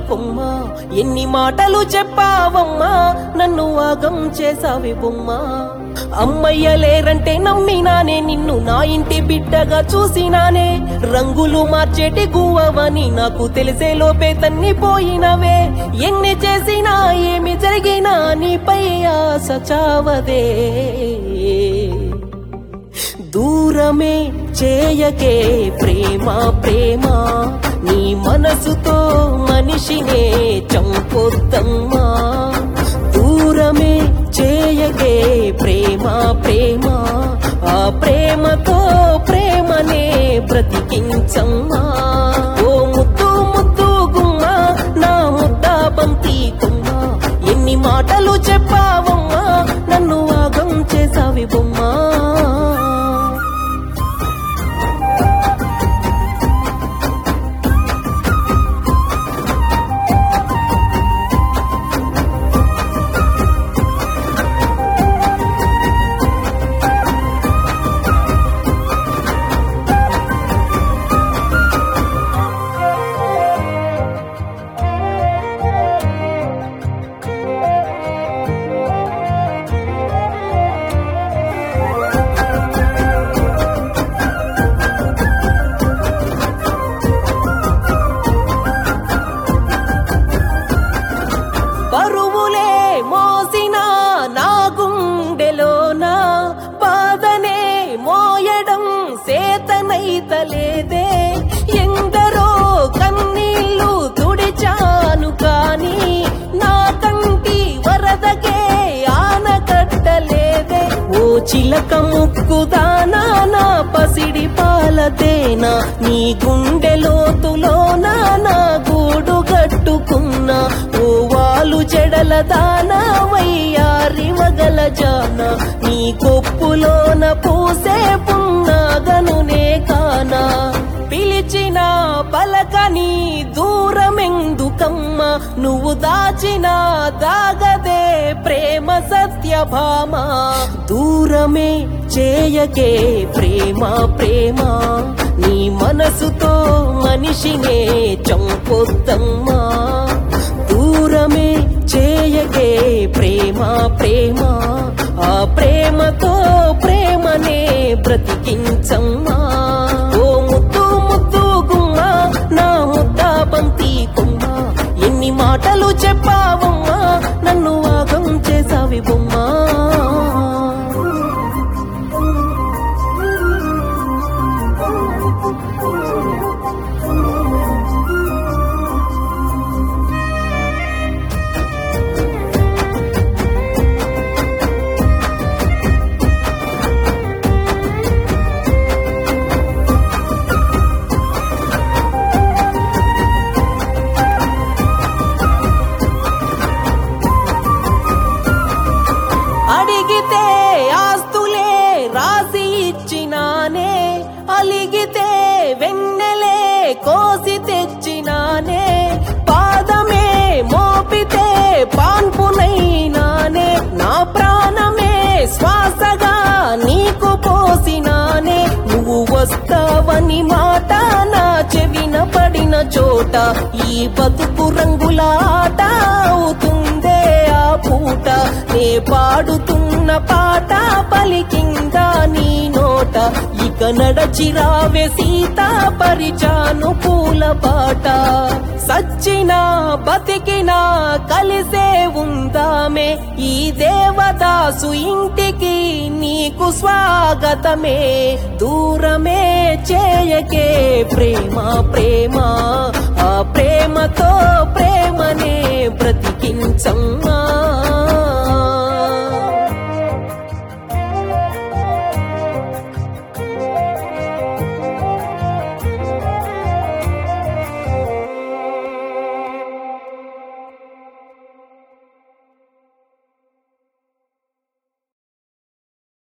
కొమ్మ ఎన్ని మాటలు చెప్పావమ్మా నన్ను ఆగం చేసావి బొమ్మ అమ్మయ్య లేరంటే నమ్మినానే నిన్ను నా ఇంటి బిడ్డగా చూసినానే రంగులు మార్చేటి గువ్వవని నాకు తెలిసే లోపే తన్ని పోయినవే ఎన్ని చేసినా ఏమి జరిగినా నీపై ఆశ చావదే దూరమే చేయకే ప్రేమ ప్రేమ నీ మనసుతో మనిషినే చంపొద్దమ్మా దూరమే చేయకే ప్రేమ ప్రేమ ఆ ప్రేమతో ప్రేమనే బ్రతికించమ్మా ఓ ముద్దు ముద్దు గుమ్మ నా ముద్ద బంతి గుమ్మ ఎన్ని మాటలు చెప్పావమ్మా నన్ను ఆగం చేసావి బొమ్మా బరువులే మోసిన నా గుండెలోన బాధనే మోయడం సేతనైతలేదే ఎందరో కన్నీళ్లు తుడిచాను కాని నా కంటి వరదకే ఆనకట్టలేదే ఓ చిలక ముక్కుదానా నా పసిడి పాలతేనా నీ గుండె లోతులోనా నా గూడు గట్టుకున్నా ఓ వాలు జడల దానా వయ్యారి వగల జాన నీ కొప్పులోన పూసే పున్నాగనునే కానా పిలిచిన పలకని దూరమెందుకమ్మ నువ్వు దాచిన దాగదే ప్రేమ సత్యభామ దూరమే చేయకే ప్రేమ ప్రేమ నీ మనసుతో మనిషినే చంపొద్దమ్మా దూరమే చేయకే ప్రేమ ప్రేమ ఆ ప్రేమతో ప్రేమనే బ్రతికించమ్మా ఓ ముద్దు ముద్దు గుమ్మ నా ముద్ద బంతి కొమ్మ ఎన్ని మాటలు చెప్పావమ్మా నన్ను ఆగం చేసావి బొమ్మా అడిగితే ఆస్తులే రాసి ఇచ్చినానే అలిగితే వెన్నెలే కోసి తెచ్చినానే పాదమే మోపితే పాన్పునైనానే నా ప్రాణమే శ్వాసగా నీకు పోసినానే నువ్వు వస్తావని మాట నా చెవిన పడిన చోట ఈ బతుకు రంగుల ఆట అవుతుందే ఆ పూట నే పాడుతున్న పాట పలికిందా నీ నోట ఇక నడచిరావే సీత పరిచాను పూల పాట సచ్చినా బతికినా కలిసే ఉందామే ఈ దేవదాసు ఇంటికి నీకు స్వాగతమే దూరమే చేయకే ప్రేమ ప్రేమ ఆ ప్రేమతో ప్రేమనే బ్రతికించమ్మ